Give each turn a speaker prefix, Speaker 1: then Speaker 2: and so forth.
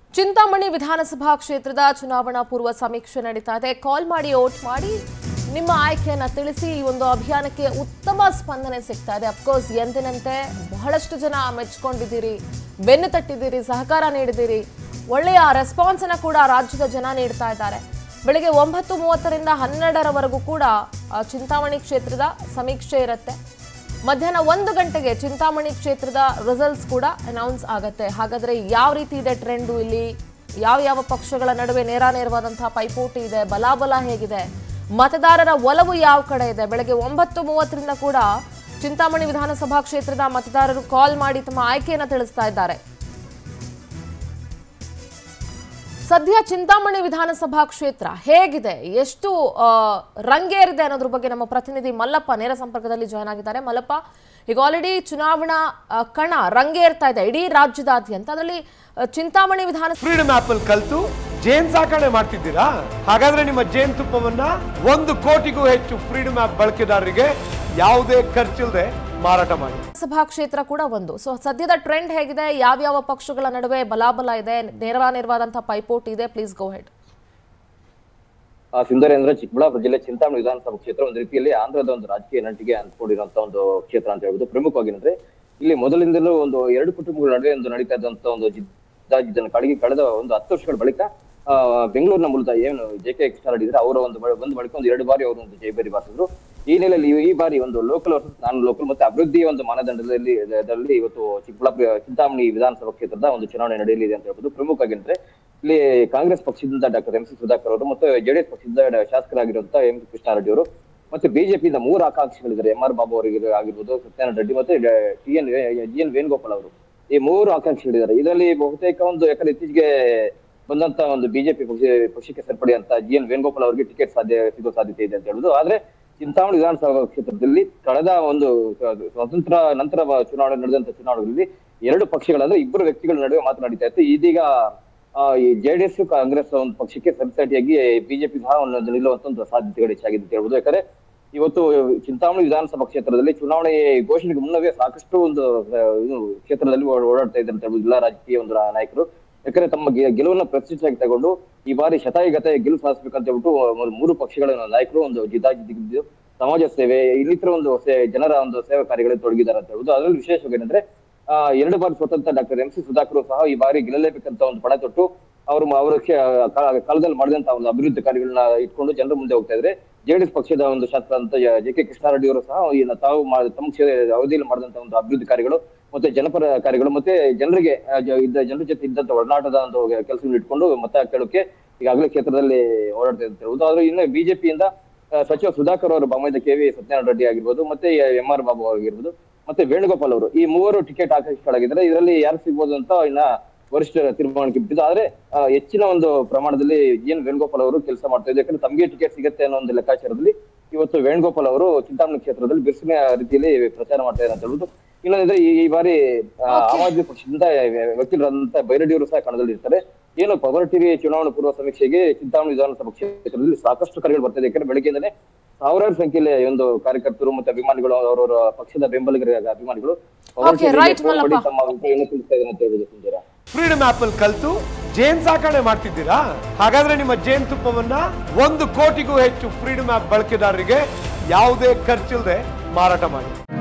Speaker 1: ಚಿಂತಾಮಣಿ ವಿಧಾನಸಭಾ ಕ್ಷೇತ್ರದ ಚುನಾವಣಾ ಪೂರ್ವ ಸಮೀಕ್ಷೆ ನಡೀತಾ ಇದೆ ಕಾಲ್ ಮಾಡಿ ಓಟ್ ಮಾಡಿ ನಿಮ್ಮ ಆಯ್ಕೆಯನ್ನ ತಿಳಿಸಿ ಈ ಒಂದು ಅಭಿಯಾನಕ್ಕೆ ಉತ್ತಮ ಸ್ಪಂದನೆ ಸಿಗ್ತಾ ಇದೆ ಅಫ್ಕೋರ್ಸ್ ಎಂದಿನಂತೆ ಬಹಳಷ್ಟು ಜನ ಮೆಚ್ಕೊಂಡಿದ್ದೀರಿ ಬೆನ್ನು ತಟ್ಟಿದ್ದೀರಿ ಸಹಕಾರ ನೀಡಿದ್ದೀರಿ ಒಳ್ಳೆಯ ರೆಸ್ಪಾನ್ಸ್ ಅನ್ನ ಕೂಡ ರಾಜ್ಯದ ಜನ ನೀಡ್ತಾ ಇದ್ದಾರೆ ಬೆಳಿಗ್ಗೆ ಒಂಬತ್ತು ಮೂವತ್ತರಿಂದ ಹನ್ನೆರಡರವರೆಗೂ ಕೂಡ ಆ, ಚಿಂತಾಮಣಿ ಕ್ಷೇತ್ರದ ಸಮೀಕ್ಷೆ ಇರುತ್ತೆ ಮಧ್ಯಾಹ್ನ ಒಂದು ಗಂಟೆಗೆ ಚಿಂತಾಮಣಿ ಕ್ಷೇತ್ರದ ರಿಸಲ್ಟ್ಸ್ ಕೂಡ ಅನೌನ್ಸ್ ಆಗುತ್ತೆ ಹಾಗಾದ್ರೆ ಯಾವ ರೀತಿ ಇದೆ ಟ್ರೆಂಡು ಇಲ್ಲಿ ಯಾವ ಯಾವ ಪಕ್ಷಗಳ ನಡುವೆ ನೇರಾನೇರವಾದಂತಹ ಪೈಪೋಟಿ ಇದೆ ಬಲಾಬಲ ಹೇಗಿದೆ ಮತದಾರರ ಒಲವು ಯಾವ ಕಡೆ ಇದೆ ಬೆಳಗ್ಗೆ ಒಂಬತ್ತು ಮೂವತ್ತರಿಂದ ಕೂಡ ಚಿಂತಾಮಣಿ ವಿಧಾನಸಭಾ ಕ್ಷೇತ್ರದ ಮತದಾರರು ಕಾಲ್ ಮಾಡಿ ತಮ್ಮ ಆಯ್ಕೆಯನ್ನು ತಿಳಿಸ್ತಾ ಇದ್ದಾರೆ ಸದ್ಯ ಚಿಂತಾಮಣಿ ವಿಧಾನಸಭಾ ಕ್ಷೇತ್ರ ಹೇಗಿದೆ ಎಷ್ಟು ಆ, ರಂಗೇರಿದೆ ಅನ್ನೋದ್ರ ಬಗ್ಗೆ ನಮ್ಮ ಪ್ರತಿನಿಧಿ ಮಲ್ಲಪ್ಪ ನೇರ ಸಂಪರ್ಕದಲ್ಲಿ ಜಾಯ್ನ್ ಆಗಿದ್ದಾರೆ ಮಲ್ಲಪ್ಪ ಈಗ ಆಲ್ರೆಡಿ ಚುನಾವಣಾ ಆ, ಕಣ ರಂಗೇರ್ತಾ ಇದೆ ಇಡೀ ರಾಜ್ಯದಾದ್ಯಂತ ಅದರಲ್ಲಿ ಆ, ಚಿಂತಾಮಣಿ ವಿಧಾನ
Speaker 2: ಫ್ರೀಡಮ್ ಆಪ್ ಅಲ್ಲಿ ಕಲ್ತು ಜೇನ್ ಸಾಕಣೆ ಮಾಡ್ತಿದ್ದೀರಾ ಹಾಗಾದ್ರೆ ನಿಮ್ಮ ಜೇನ್ ತುಪ್ಪವನ್ನ ಒಂದು ಕೋಟಿಗೂ ಹೆಚ್ಚು ಫ್ರೀಡಮ್ ಆಪ್ ಬಳಕೆದಾರರಿಗೆ ಯಾವುದೇ ಖರ್ಚಿಲ್ಲದೆ ಮಾರಾಟ ಮಾಡಿ
Speaker 1: ಸಭಾ ಕ್ಷೇತ್ರ ಕೂಡ ಒಂದು ಸೊ ಸದ್ಯದ ಟ್ರೆಂಡ್ ಹೇಗಿದೆ ಯಾವ್ಯಾವ ಪಕ್ಷಗಳ ನಡುವೆ ಬಲಾಬಲ ಇದೆ ನೇರವಾದಂತಹ ಪೈಪೋಟಿ ಇದೆ ಪ್ಲೀಸ್ ಗೋ ಹೆಡ್
Speaker 3: ಆ ಸುಂದರೇಂದ್ರ ಚಿಕ್ಕಬಳ್ಳಾಪುರ ಜಿಲ್ಲೆ ಚಿಂತಾಮಣಿ ವಿಧಾನಸಭಾ ಕ್ಷೇತ್ರ ಒಂದು ರೀತಿಯಲ್ಲಿ ಆಂಧ್ರದ ಒಂದು ರಾಜಕೀಯ ನಂಟಿಗೆ ಅಂದ್ಕೊಂಡಿರುವಂತ ಒಂದು ಕ್ಷೇತ್ರ ಅಂತ ಹೇಳ್ಬೋದು ಪ್ರಮುಖವಾಗಿ ಅಂದ್ರೆ ಇಲ್ಲಿ ಮೊದಲಿಂದಲೂ ಒಂದು ಎರಡು ಕುಟುಂಬಗಳ ನಡುವೆ ಒಂದು ನಡೀತಾ ಇದ್ದಂತ ಒಂದು ಜಿದ್ದಾಜಿದ್ದನ್ನು ಕಡೆಗೆ ಕಳೆದ ಒಂದು ಹತ್ತು ವರ್ಷಗಳ ಬಳಿಕ ಆ, ಬೆಂಗಳೂರಿನ ಮೂಲಕ ಏನು ಜೆ ಕೆ ಕೃಷ್ಣಾರೆಡ್ಡಿ ಇದ್ರೆ ಅವರ ಒಂದು ಬ- ಒಂದು ಬಳಿಕ ಒಂದು ಎರಡು ಬಾರಿ ಅವರು ಒಂದು ಜೈಬೇರಿ ಬಾರಿಸಿದ್ರು ಈ ನೆಲೆಯಲ್ಲಿ ಈ ಬಾರಿ ಒಂದು ಲೋಕಲ್ ವರ್ಸಸ್ ನಾನ್ ಲೋಕಲ್ ಮತ್ತೆ ಅಭಿವೃದ್ಧಿಯ ಒಂದು ಮಾನದಂಡದಲ್ಲಿ ಇದರಲ್ಲಿ ಇವತ್ತು ಚಿಕ್ಕಬಳ್ಳಾಪುರ ಚಿಂತಾಮಣಿ ವಿಧಾನಸಭಾ ಕ್ಷೇತ್ರದ ಒಂದು ಚುನಾವಣೆ ನಡೆಯಲಿದೆ ಅಂತ ಹೇಳ್ಬೋದು ಪ್ರಮುಖವಾಗಿ ಅಂದ್ರೆ ಇಲ್ಲಿ ಕಾಂಗ್ರೆಸ್ ಪಕ್ಷದಿಂದ ಡಾಕ್ಟರ್ ಎಂ ಸಿ ಸುಧಾಕರ್ ಅವರು ಮತ್ತು ಜೆಡಿಎಸ್ ಪಕ್ಷದಿಂದ ಡ- ಶಾಸಕರಾಗಿರುವಂತಹ ಎಂ ಕೃಷ್ಣಾರೆಡ್ಡಿ ಅವರು ಮತ್ತೆ ಬಿಜೆಪಿಯಿಂದ ಮೂರು ಆಕಾಂಕ್ಷಿಗಳಿದ್ದಾರೆ ಎಂ ಆರ್ ಬಾಬು ಅವರಿಗೆ ಆಗಿರ್ಬೋದು ಸತ್ಯನಾರಾಯಣ ರೆಡ್ಡಿ ಮತ್ತೆ T N G N Venugopal ಅವರು ಈ ಮೂರು ಆಕಾಂಕ್ಷಿಗಳಿದ್ದಾರೆ ಇದರಲ್ಲಿ ಬಹುತೇಕ ಒಂದು ಯಾಕಂದ್ರೆ ಇತ್ತೀಚೆಗೆ ಬಂದಂತ ಒಂದು ಬಿಜೆಪಿ ಪಕ್ಷ ಪಕ್ಷಕ್ಕೆ ಸೇರ್ಪಡೆಯಂತ ಜಿ ಎನ್ ವೇಣುಗೋಪಾಲ್ ಅವರಿಗೆ ಟಿಕೆಟ್ ಸಾಧ್ಯ ಸಿಗೋ ಸಾಧ್ಯತೆ ಇದೆ ಅಂತ ಹೇಳುದು ಆದ್ರೆ ಚಿಂತಾಮಣಿ ವಿಧಾನಸಭಾ ಕ್ಷೇತ್ರದಲ್ಲಿ ಕಳೆದ ಒಂದು ಸ್ವತಂತ್ರ ನಂತರ ಬ- ಚುನಾವಣೆ ನಡೆದಂತ ಚುನಾವಣೆಗಳಲ್ಲಿ ಎರಡು ಪಕ್ಷಗಳಾದ್ರೆ ಇಬ್ಬರು ವ್ಯಕ್ತಿಗಳ ನಡುವೆ ಮಾತನಾಡಿತಾ ಇತ್ತು ಇದೀಗ ಆ, ಈ ಜೆಡಿಎಸ್ ಕಾಂಗ್ರೆಸ್ ಒಂದು ಪಕ್ಷಕ್ಕೆ ಸರಿಸಾಟಿಯಾಗಿ ಬಿಜೆಪಿ ಸಹ ಒಂದು ನಿಲ್ಲುವಂತ ಒಂದು ಸಾಧ್ಯತೆಗಳು ಹೆಚ್ಚಾಗಿದೆ ಅಂತ ಹೇಳ್ಬೋದು ಯಾಕಂದ್ರೆ ಇವತ್ತು ಚಿಂತಾಮಣಿ ವಿಧಾನಸಭಾ ಕ್ಷೇತ್ರದಲ್ಲಿ ಚುನಾವಣೆ ಘೋಷಣೆಗೆ ಮುನ್ನವೇ ಸಾಕಷ್ಟು ಒಂದು ಆ, ಇದು ಕ್ಷೇತ್ರದಲ್ಲಿ ಓ- ಓಡಾಡ್ತಾ ಇದ್ದಾರೆ ಅಂತ ಹೇಳ್ಬೋದು ಎಲ್ಲ ರಾಜಕೀಯ ಒಂದು ರಾ- ನಾಯಕರು ಯಾಕಂದ್ರೆ ತಮ್ಮ ಗೆ- ಗೆಲುವನ್ನ ಪ್ರತಿಷ್ಠೆಯಾಗಿ ತಗೊಂಡು ಈ ಬಾರಿ ಶತಾಯಿಗತಾಯ ಗೆಲುವು ಸಾಧಿಸಬೇಕಂತ ಹೇಳ್ಬಿಟ್ಟು ಒಂದು ಮೂರು ಪಕ್ಷಗಳ ನಾಯಕರು ಒಂದು ಜಿದ್ದಾಜಿದ್ದು ಸಮಾಜ ಸೇವೆ ಇನ್ನಿತರ ಒಂದು ಸೇ- ಜನರ ಒಂದು ಸೇವಾ ಕಾರ್ಯಗಳಲ್ಲಿ ತೊಡಗಿದ್ದಾರೆ ಅಂತ ಹೇಳ್ಬೋದು ಅದರಲ್ಲಿ ವಿಶೇಷವಾಗಿ ಏನಂದ್ರೆ ಆ, ಎರಡು ಬಾರಿ ಸ್ವತಂತ್ರ ಡಾಕ್ಟರ್ ಎಂ ಸಿ ಸುಧಾಕರ್ ಸಹ ಈ ಬಾರಿ ಗೆಲ್ಲಲೇಬೇಕಂತ ಒಂದು ಪಣ ತೊಟ್ಟು ಅವರು ಅವರ ಕ್ಷೇ- ಕಾ- ಕಾಲದಲ್ಲಿ ಮಾಡಿದಂತ ಒಂದು ಅಭಿವೃದ್ಧಿ ಕಾರ್ಯಗಳನ್ನ ಇಟ್ಕೊಂಡು ಜನರ ಮುಂದೆ ಹೋಗ್ತಾ ಇದ್ರೆ ಜೆಡಿಎಸ್ ಪಕ್ಷದ ಒಂದು ಶಾಸಕ ಅಂತ ಜೆ ಕೆ ಕೃಷ್ಣಾರೆಡ್ಡಿ ಅವರು ಸಹ ಇನ್ನ ತಾವು ಮಾ- ತಮ್ಮ ಕ್ಷೇ- ಅವಧಿಯಲ್ಲಿ ಮಾಡಿದಂತ ಒಂದು ಅಭಿವೃದ್ಧಿ ಕಾರ್ಯಗಳು ಮತ್ತೆ ಜನಪರ ಕಾರ್ಯಗಳು ಮತ್ತೆ ಜನರಿಗೆ ಆ, ಜ- ಇದ್ದ ಜನರ ಜೊತೆ ಇದ್ದಂತ ಒಡನಾಟದ ಒಂದು ಕೆಲಸವನ್ನು ಇಟ್ಕೊಂಡು ಮತ ಕೇಳೋಕೆ ಈಗಾಗಲೇ ಕ್ಷೇತ್ರದಲ್ಲಿ ಓಡಾಡ್ತಾ ಇದ್ದಾರೆ ಹೌದು ಆದ್ರೆ ಇನ್ನು ಬಿಜೆಪಿಯಿಂದ ಸಚಿವ ಸುಧಾಕರ್ ಅವರು ಬೊಮ್ಮಾಯಿದ ಕೆ ವಿ ಸತ್ಯನಾರಾಯಣ ರೆಡ್ಡಿ ಆಗಿರ್ಬೋದು ಮತ್ತೆ ಎಂ ಆರ್ ಬಾಬು ಆಗಿರ್ಬೋದು ಮತ್ತೆ ವೇಣುಗೋಪಾಲ್ ಅವರು ಈ ಮೂವರು ಟಿಕೆಟ್ ಆಕಾಂಕ್ಷಿಗಳಾಗಿದ್ದಾರೆ ಇದರಲ್ಲಿ ಯಾರು ಸಿಗ್ಬೋದು ಅಂತ ಇನ್ನ ವರಿಷ್ಠರ ತೀರ್ಮಾನಕ್ಕೆ ಬಿಟ್ಟಿದ್ದು ಆದ್ರೆ ಆ, ಹೆಚ್ಚಿನ ಒಂದು ಪ್ರಮಾಣದಲ್ಲಿ ಎನ್ ವೇಣುಗೋಪಾಲ್ ಅವರು ಕೆಲಸ ಮಾಡ್ತಾ ಇದ್ದಾರೆ ಯಾಕಂದ್ರೆ ತಮಗೆ ಟಿಕೆಟ್ ಸಿಗುತ್ತೆ ಅನ್ನೋ ಒಂದು ಲೆಕ್ಕಾಚಾರದಲ್ಲಿ ಇವತ್ತು ವೇಣುಗೋಪಾಲ್ ಅವರು ಚಿಂತಾಮಣಿ ಕ್ಷೇತ್ರದಲ್ಲಿ ಬಿರುಸಿನ ರೀತಿಯಲ್ಲಿ ಪ್ರಚಾರ ಮಾಡ್ತಾ ಇದ್ದಾರೆ ಅಂತ ಹೇಳ್ಬೋದು ಇನ್ನೊಂದ್ರೆ ಈ ಈ ಬಾರಿ ಆ, ಆಮ್ ಆದ್ಮಿ ಪಕ್ಷದಿಂದ ವಕೀಲರಾದಂತ ಬೈರಡ್ಡಿ ಅವರು ಸಹ ಕಣದಲ್ಲಿ ಇರ್ತಾರೆ ಏನು ಪವರ್ ಟಿವಿ ಚುನಾವಣಾ ಪೂರ್ವ ಸಮೀಕ್ಷೆಗೆ ಚಿಂತಾಮಣಿ ವಿಧಾನಸಭಾ ಕ್ಷೇತ್ರದಲ್ಲಿ ಸಾಕಷ್ಟು ಕರೆಗಳು ಬರ್ತಾ ಇದೆ ಯಾಕಂದ್ರೆ ಬೆಳಗ್ಗೆಯಿಂದಲೇ ಸಾವಿರಾರು ಸಂಖ್ಯೆಯಲ್ಲಿ ಒಂದು ಕಾರ್ಯಕರ್ತರು ಮತ್ತೆ ಅಭಿಮಾನಿಗಳು ಅವರವರ ಪಕ್ಷದ ಬೆಂಬಲಿಗರ ಅಭಿಮಾನಿಗಳು Power
Speaker 1: Okay,
Speaker 3: TV ಗೆ
Speaker 1: right,
Speaker 3: phone ಮಾಡಿ
Speaker 1: ಮಲ್ಲಪ್ಪ.
Speaker 3: ತಮ್ಮ ಅಭಿಪ್ರಾಯವನ್ನು ತಿಳಿಸ್ತಾ ಇದ್ದಾರೆ ಅಂತ ಹೇಳ್ಬೋದು ಸುಂದರ
Speaker 2: ಫ್ರೀಡಮ್ ಆಪ್ ಅಲ್ಲಿ ಕಲ್ತು ಜೇನ್ ಸಾಕಣೆ ಮಾಡ್ತಿದ್ದೀರಾ ಹಾಗಾದ್ರೆ ನಿಮ್ಮ ಜೇನ್ ತುಪ್ಪವನ್ನ ಒಂದು ಕೋಟಿಗೂ ಹೆಚ್ಚು ಫ್ರೀಡಮ್ ಆಪ್ ಬಳಕೆದಾರರಿಗೆ ಯಾವುದೇ ಖರ್ಚಿಲ್ಲದೆ ಮಾರಾಟ ಮಾಡಿ